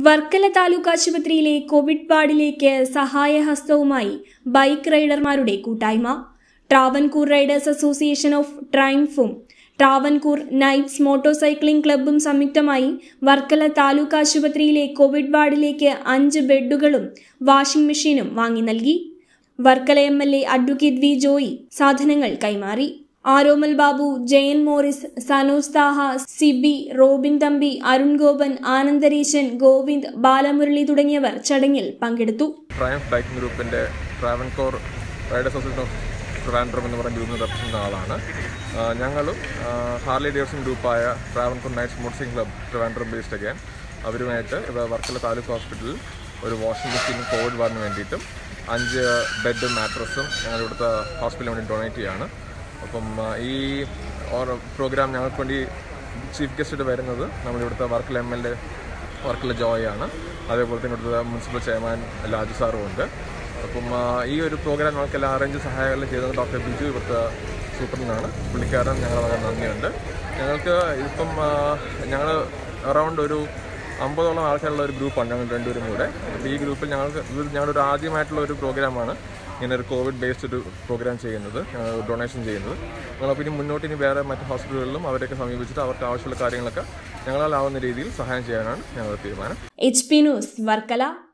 വർക്കല താലൂക്ക് ആശുപത്രിയിലെ Covid വാർഡിലേക്ക് സഹായഹസ്തവുമായി bike റൈഡർമാരുടെ കൂട്ടായ്മ ട്രാവൻകൂർ റൈഡേഴ്സ് അസോസിയേഷൻ ഓഫ് ട്രൈംഫും ട്രാവൻകൂർ നൈറ്റ്സ് മോട്ടോർ സൈക്ലിംഗ് ക്ലബ്ബും സംയുക്തമായി വർക്കല താലൂക്ക് ആശുപത്രിയിലെ കോവിഡ് വാർഡിലേക്ക് അഞ്ച് ബെഡുകളും വാഷിംഗ് മെഷീനും വാങ്ങി നൽകി Varkala M L A advocate V Joy സാധനങ്ങൾ കൈമാറി ആരോമൽ ബാബു ജയൻ മോറിസ് സനോജ് താഹ സിബി റോബിൻ തമ്പി അരുൺ ഗോപൻ ആനന്ദരീശൻ ഗോവിന്ദ് ബാലമുരളി തുടങ്ങിയവർ ചടങ്ങിൽ പങ്കെടുത്തു ട്രയംഫ് ബൈക്കിംഗ് ഗ്രൂപ്പിൻ്റെ Travancore riders association of Trivandrum എന്ന് പറയുന്ന ഗ്രൂപ്പിന് റെപ്രസെൻ്റ് ആളാണ് ആ, ഞങ്ങളും ആ, ഹാർലി ഡേവിഡ്സൺ ഗ്രൂപ്പായ Travancore knight sporting club Trivandrum based again അവരുമായിട്ട് ഇവിടെ വർക്കല താലൂക്ക് ഹോസ്പിറ്റലിൽ ഒരു വാഷിംഗ് മെഷീനും കോവിഡ് വാറിന് വേണ്ടിയിട്ടും അഞ്ച് ബെഡ് മാട്രസും ഞങ്ങൾ ഇവിടുത്തെ ഹോസ്പിറ്റലിന് വേണ്ടി ഡൊണേറ്റ് ചെയ്യാണ് അപ്പം ആ, ഈ ഓരോ പ്രോഗ്രാം ഞങ്ങൾക്ക് വേണ്ടി ചീഫ് ഗസ്റ്റ് വരുന്നത് നമ്മളിവിടുത്തെ വർക്കല എം എൽ എ വർക്കുള്ള ജോയ് ആണ് അതേപോലെ തന്നെ ഇവിടുത്തെ മുനിസിപ്പൽ ചെയർമാൻ ലാജു സാറും ഉണ്ട് അപ്പം ആ, ഈ ഒരു പ്രോഗ്രാം ഞങ്ങൾക്ക് എല്ലാ അറേഞ്ച് സഹായങ്ങളും ചെയ്തത് ഡോക്ടർ ബിജു ഇവിടുത്തെ സൂപ്രണ്ടാണ് പുള്ളിക്കാരൻ ഞങ്ങളെ വളരെ നന്ദിയുണ്ട് ഞങ്ങൾക്ക് ഇപ്പം ഞങ്ങൾ അറൗണ്ട് ഒരു അമ്പതോളം ആൾക്കാരുള്ള ഒരു ഗ്രൂപ്പാണ് ഞങ്ങൾ രണ്ടുപേരും കൂടെ അപ്പോൾ ഈ ഗ്രൂപ്പിൽ ഞങ്ങൾക്ക് ഇത് ഞങ്ങളുടെ ഒരു ആദ്യമായിട്ടുള്ള ഒരു പ്രോഗ്രാമാണ് ഇങ്ങനെ ഒരു കോവിഡ് ബേസ്ഡ് ഒരു പ്രോഗ്രാം ചെയ്യുന്നത് ഡൊണേഷൻ ചെയ്യുന്നത് ഞങ്ങളപ്പോൾ ഇനി മുന്നോട്ട് ഇനി വേറെ മറ്റ് ഹോസ്പിറ്റലുകളിലും അവരെയൊക്കെ സമീപിച്ചിട്ട് അവർക്ക് ആവശ്യമുള്ള കാര്യങ്ങളൊക്കെ ഞങ്ങളാലാവുന്ന രീതിയിൽ സഹായം ചെയ്യാനാണ് ഞങ്ങളുടെ തീരുമാനം എച്ച് പി ന്യൂസ് വർക്കല